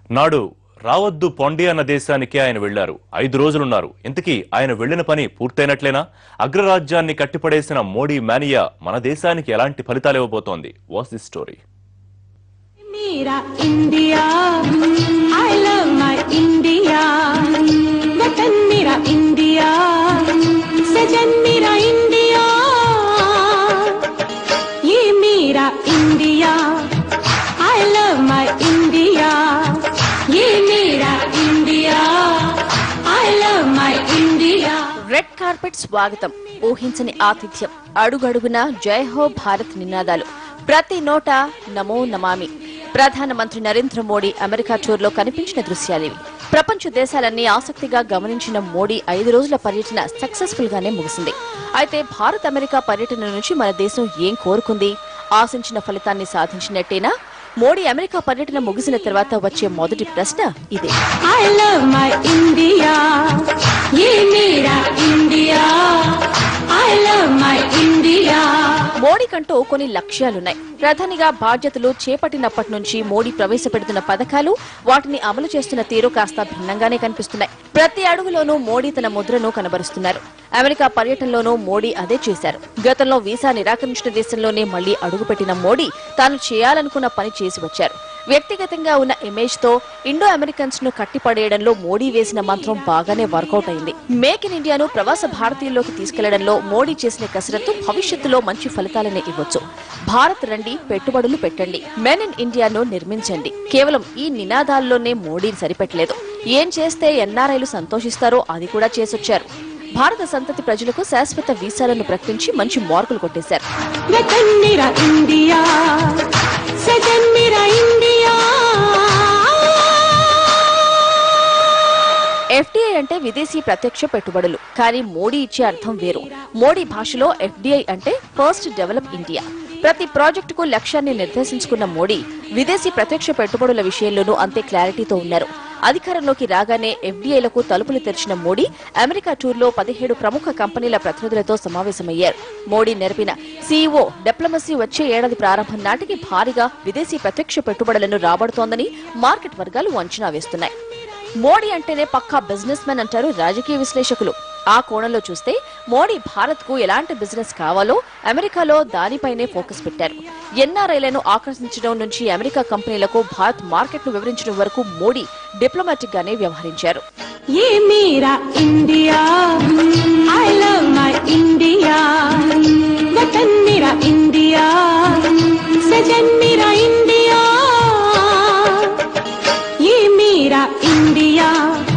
నాడు రావద్దు పొండి అన్న దేశానికి ఆయన వెళ్లారు ఐదు రోజులున్నారు ఇంతకీ ఆయన వెళ్లిన పని పూర్తయినట్లేనా అగ్రరాజ్యాన్ని కట్టిపడేసిన మోడీ మేనియా మన దేశానికి ఎలాంటి ఫలితాలు ఇవ్వబోతోంది వాస్ ది స్టోరీ मेरा India I love my India वतन मेरा इंडिया सजन मेरा इंडिया ये मेरा India I love my India ये मेरा India I love my India red carpet స్వాగతం ఊహించని ఆతిథ్యం అడుగడుగున జై హో భారత్ నినాదాలు ప్రతి నోట నమో నమామి ప్రధానమంత్రి నరేంద్ర మోడీ అమెరికా టూర్లో కనిపించిన దృశ్యాలివి ప్రపంచ దేశాలన్నీ ఆసక్తిగా గమనించిన మోడీ ఐదు రోజుల పర్యటన సక్సెస్ఫుల్ గానే ముగిసింది అయితే భారత్ అమెరికా పర్యటన నుంచి మన దేశం ఏం కోరుకుంది ఆశించిన ఫలితాన్ని సాధించినట్టేనా మోడీ అమెరికా పర్యటన ముగిసిన తర్వాత వచ్చే మొదటి ప్రశ్న ఇదే I love my India. ये मेरा India I love my India. మోడీకంటూ కొన్ని లక్ష్యాలున్నాయి ప్రధానిగా బాధ్యతలు చేపట్టినప్పటి నుంచి మోడీ ప్రవేశపెడుతున్న పథకాలు వాటిని అమలు చేస్తున్న తీరు కాస్త భిన్నంగానే కనిపిస్తున్నాయి ప్రతి అడుగులోనూ మోడీ తన ముద్రను కనబరుస్తున్నారు అమెరికా పర్యటనలోనూ మోడీ అదే చేశారు గతంలో వీసా నిరాకరించిన దేశంలోనే మళ్లీ అడుగుపెట్టిన మోడీ తాను చేయాలనుకున్న పని చేసి వచ్చారు వ్యక్తిగతంగా ఉన్న ఇమేజ్ తో ఇండో అమెరికన్స్ ను కట్టిపడేయడంలో మోడీ వేసిన మంత్రం బాగానే వర్కౌట్ అయింది మేక్ ఇన్ ఇండియాను ప్రవాస భారతీయుల్లోకి తీసుకెళ్లడంలో మోడీ చేసిన కసరత్తు భవిష్యత్తులో మంచి ఫలితాలనే ఇవ్వచ్చు భారత్ రండి పెట్టుబడులు పెట్టండి మెన్ ఇన్ ఇండియాను నిర్మించండి కేవలం ఈ నినాదాల్లోనే మోడీ సరిపెట్టలేదు ఏం చేస్తే ఎన్ఆర్ఐలు సంతోషిస్తారో అది కూడా చేసొచ్చారు భారత సంతతి ప్రజలకు శాశ్వత వీసాలను ప్రకటించి మంచి మార్కులు కొట్టేశారు वतन मेरा इंडिया सजन मेरा इंडिया ఎఫ్డీఐ అంటే విదేశీ ప్రత్యక్ష పెట్టుబడులు కానీ మోడీ ఇచ్చే అర్థం వేరు మోడీ భాషలో ఎఫ్డీఐ అంటే ఫస్ట్ డెవలప్ ఇండియా ప్రతి ప్రాజెక్టుకు లక్ష్యాన్ని నిర్దేశించుకున్న మోడీ విదేశీ ప్రత్యక్ష పెట్టుబడుల విషయంలోనూ అంతే క్లారిటీతో ఉన్నారు అధికారంలోకి రాగానే ఎఫ్డీఐలకు తలుపులు తెరిచిన మోడీ అమెరికా టూర్లో పదిహేడు ప్రముఖ కంపెనీల ప్రతినిధులతో సమావేశమయ్యారు మోడీ నెరపిన సీఈఓ డిప్లొమసీ వచ్చే ఏడాది ప్రారంభం నాటికి భారీగా విదేశీ ప్రత్యక్ష పెట్టుబడులను రాబడుతోందని మార్కెట్ వర్గాలు అంచనా వేస్తున్నాయి మోడీ అంటేనే పక్కా బిజినెస్ మెన్ అంటారు రాజకీయ విశ్లేషకులు ఆ కోణంలో చూస్తే మోడీ భారత్ కు ఎలాంటి బిజినెస్ కావాలో అమెరికాలో దానిపైనే ఫోకస్ పెట్టారు ఎన్ఆర్ఐలను ఆకర్షించడం నుంచి అమెరికా కంపెనీలకు భారత్ మార్కెట్ ను వివరించడం వరకు మోడీ డిప్లొమాటిక్ గానే వ్యవహరించారు ये मेरा India I love my India वतन मेरा इंडिया सजन मेरा इंडिया ये मेरा इंडिया